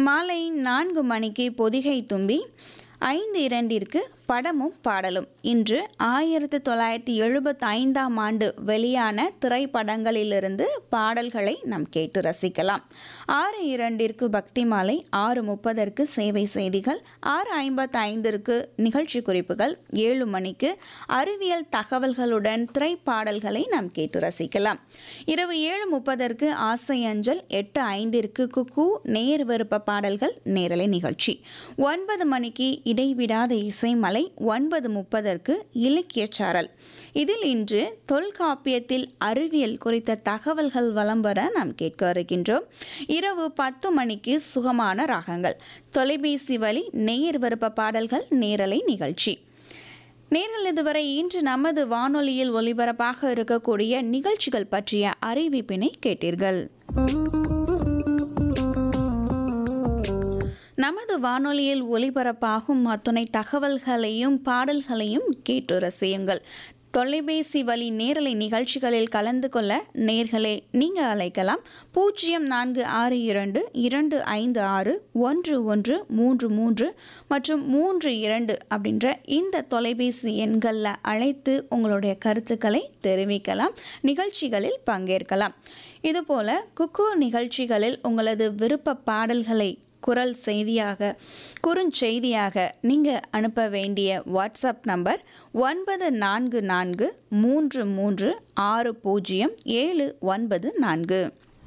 மாலை நான்கு மணிக்கு பொதிகை தும்பி ஐந்து இரண்டிற்கு படமும் பாடலும் இன்று ஆயிரத்தி தொள்ளாயிரத்தி எழுபத்தி ஐந்தாம் ஆண்டு வெளியான திரைப்படங்களிலிருந்து பாடல்களை நாம் கேட்டு ரசிக்கலாம் ஆறு இரண்டிற்கு பக்தி மாலை ஆறு முப்பதற்கு சேவை செய்திகள் ஆறு ஐம்பத்தி ஐந்திற்கு நிகழ்ச்சி குறிப்புகள் ஏழு மணிக்கு அறிவியல் தகவல்களுடன் திரைப்பாடல்களை நாம் கேட்டு ரசிக்கலாம் இரவு ஏழு முப்பதற்கு ஆசை அஞ்சல் எட்டு ஐந்திற்கு குக்கு நேர் விருப்ப பாடல்கள் நேரலை நிகழ்ச்சி ஒன்பது மணிக்கு இடைவிடாத இசைமலை ஒன்பது முப்பதற்கு இலக்கியச் சாரல் இதில் இன்று தொல்காப்பியத்தில் அறிவியல் குறித்த தகவல்கள் வலம் வர நாம் கேட்க இருக்கின்றோம் இரவு பத்து மணிக்கு சுகமான ராகங்கள் தொலைபேசி வழி நேர் விருப்ப பாடல்கள் நேரலை நிகழ்ச்சி நேர்கள் இதுவரை இன்று நமது வானொலியில் ஒலிபரப்பாக இருக்கக்கூடிய நிகழ்ச்சிகள் பற்றிய அறிவிப்பினை கேட்டீர்கள் நமது வானொலியில் ஒலிபரப்பாகும் அத்துணை தகவல்களையும் பாடல்களையும் கேட்டு ரசியுங்கள் தொலைபேசி வழி நேரலை நிகழ்ச்சிகளில் கலந்து கொள்ள நேர்களே நீங்கள் அழைக்கலாம் பூஜ்ஜியம் நான்கு ஆறு இரண்டு இரண்டு ஐந்து ஆறு ஒன்று ஒன்று மூன்று மூன்று மற்றும் மூன்று இரண்டு அப்படின்ற இந்த தொலைபேசி எண்களில் அழைத்து உங்களுடைய கருத்துக்களை தெரிவிக்கலாம் நிகழ்ச்சிகளில் பங்கேற்கலாம் இதுபோல குக்கு நிகழ்ச்சிகளில் உங்களது விருப்ப பாடல்களை குரல் செய்தியாக குறுஞ்செய்தியாக நீங்கள் அனுப்ப வேண்டிய வாட்ஸ்அப் நம்பர் ஒன்பது நான்கு நான்கு மூன்று மூன்று ஆறு பூஜ்ஜியம் ஏழு ஒன்பது நான்கு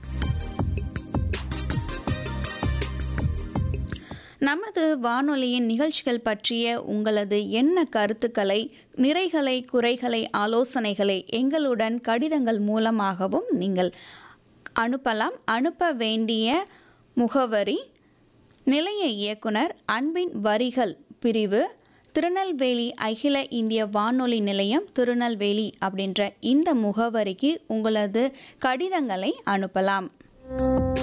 நமது வானொலியின் நிகழ்ச்சிகள் பற்றிய உங்களது என்ன கருத்துக்களை நிறைகளை குறைகளை ஆலோசனைகளை எங்களுடன் கடிதங்கள் மூலமாகவும் நீங்கள் அனுப்பலாம் அனுப்ப வேண்டிய முகவரி நிலைய இயக்குனர் அன்பின் வரிகள் பிரிவு திருநெல்வேலி அகில இந்திய வானொலி நிலையம் திருநெல்வேலி அப்படின்ற இந்த முகவரிக்கு உங்களது கடிதங்களை அனுப்பலாம்